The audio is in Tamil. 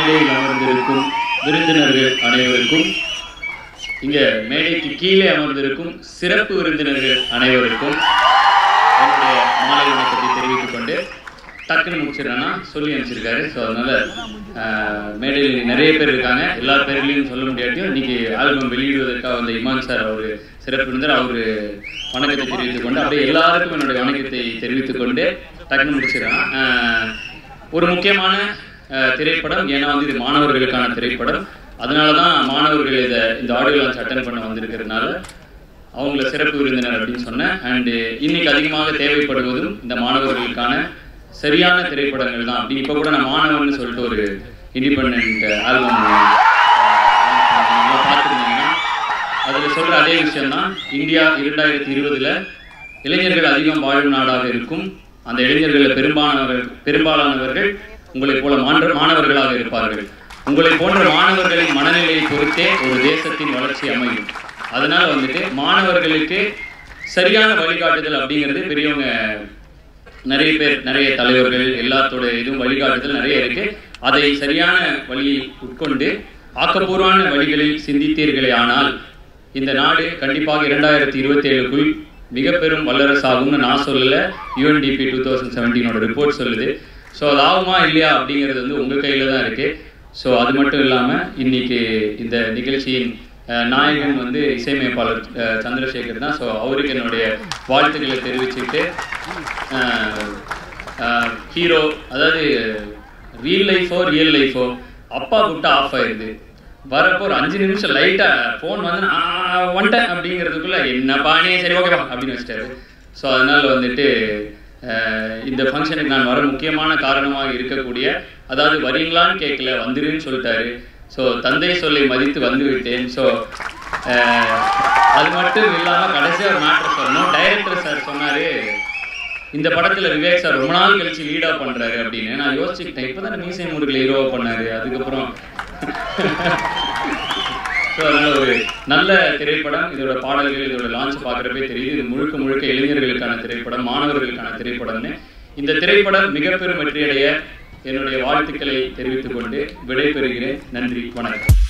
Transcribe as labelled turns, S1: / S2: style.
S1: மேடையில் அமர்ந்திருக்கும் விருந்தினர்கள் அனைவருக்கும் இங்க மேடைக்கு கீழே அமர்ந்திருக்கும் சிறப்பு விருந்தினர்கள் அனைவருக்கும் என்னுடைய மாலை வணக்கத்தை தெரிவித்துக் கொண்டு டக்குன்னு முடிச்சிடறேன்னா சொல்லி அனுப்பிச்சிருக்காரு ஸோ அதனால ஆஹ், மேடையில் இன்னைக்கு நிறைய பேர் இருக்காங்க எல்லா பேர்லையும் சொல்ல முடியாட்டியும் இன்னைக்கு ஆல்பம் வெளியிடுவதற்காக வந்த இமான் சார் அவர் சிறப்பு விருந்தர் அவர் வணக்கத்தை தெரிவித்துக் கொண்டு அப்படியே எல்லாருக்கும் என்னுடைய வணக்கத்தை தெரிவித்துக் கொண்டு டக்குன்னு முடிச்சிடறேன் ஆஹ், ஒரு முக்கியமான அஹ், திரைப்படம் ஏன்னா வந்து இது மாணவர்களுக்கான திரைப்படம் அதனால தான் மாணவர்கள் இதை இந்த ஆடியோ லான்ச் அட்டன் பண்ண வந்திருக்கிறதுனால அவங்கள சிறப்பு விருந்தினர் அப்படின்னு சொன்னேன் அண்டு இன்னைக்கு அதிகமாக தேவைப்படுவதும் இந்த மாணவர்களுக்கான சரியான திரைப்படங்கள் தான் அப்படி இப்போ கூட நான் மாணவன் சொல்லிட்டு ஒரு இண்டிபெண்ட் ஆல்பம் பார்த்துருந்தீங்கன்னா அதில் சொல்கிற அதே விஷயம்தான் இந்தியா இரண்டாயிரத்தி இருபதுல இளைஞர்கள் அதிகம் வாழும் நாடாக இருக்கும் அந்த இளைஞர்களில் பெரும்பாலானவர்கள் பெரும்பாலானவர்கள் உங்களைப் போல மாணவர் மாணவர்களாக இருப்பார்கள் உங்களை போன்ற மாணவர்களின் மனநிலையை பொறுத்தே ஒரு தேசத்தின் வளர்ச்சி அமையும் அதனால வந்துட்டு மாணவர்களுக்கு சரியான வழிகாட்டுதல் அப்படிங்கிறது பெரியவங்க நிறைய பேர் நிறைய தலைவர்கள் எல்லாத்தோட இதுவும் வழிகாட்டுதல் நிறைய இருக்கு அதை சரியான வழியை உட்கொண்டு ஆக்கப்பூர்வமான வழிகளில் சிந்தித்தீர்களே ஆனால் இந்த நாடு கண்டிப்பாக இரண்டாயிரத்தி இருபத்தி ஏழுக்குள் மிக பெரும் வல்லரசாகும்னு நான் சொல்லல யூஎன்டிபி டூ தௌசண்ட் செவன்டீனோட ரிப்போர்ட் சொல்லுது ஸோ அது ஆகுமா இல்லையா அப்படிங்கிறது வந்து உங்கள் கையில் தான் இருக்கு ஸோ அது மட்டும் இல்லாமல் இன்னைக்கு இந்த நிகழ்ச்சியின் அஹ், நாயகன் வந்து இசையமைப்பாளர் அஹ், சந்திரசேகர் தான் ஸோ அவருக்கு என்னுடைய வாழ்த்துக்களை தெரிவிச்சுட்டு ஹீரோ அதாவது ரியல் லைஃபோ ரியல் லைஃபோ அப்பா கூப்பிட்டா ஆஃப் ஆயிடுது வரப்போ ஒரு அஞ்சு நிமிஷம் லைட்டா ஃபோன் வந்து நான் வந்துட்டேன் அப்படிங்கிறதுக்குள்ள என்னப்பா நீ சரி ஓகேப்பா அப்படின்னு வச்சிட்டாரு ஸோ அதனால வந்துட்டு அஹ், இந்த ஃபங்க்ஷனுக்கு நான் வர முக்கியமான காரணமாக இருக்கக்கூடிய அதாவது வரீங்களான்னு கேட்கல வந்துருன்னு சொல்லிட்டாரு ஸோ தந்தை சொல்லை மதித்து வந்து விட்டேன் ஸோ அது மட்டும் இல்லாமல் கடைசியாக ஒரு மேட்ரு சொல்லணும் டைரக்டர் சார் சொன்னாரு இந்த படத்துல விவேக் சார் ரொம்ப நாள் கழிச்சு லீடா பண்றாரு அப்படின்னு நான் யோசிச்சுக்கிட்டேன் இப்பதான் மீசை முருகல் ஹீரோவா பண்ணாரு அதுக்கப்புறம் ஸோ அதனால ஒரு நல்ல திரைப்படம் இதோட பாடல்கள் இதோட லான்ச் பார்க்குறப்பே தெரியுது இது முழுக்க முழுக்க இளைஞர்களுக்கான திரைப்படம் மாணவர்களுக்கான திரைப்படம்னு இந்த திரைப்படம் மிக பெரும் வெற்றியடைய என்னுடைய வாழ்த்துக்களை தெரிவித்துக் கொண்டு விடைபெறுகிறேன் நன்றி வணக்கம்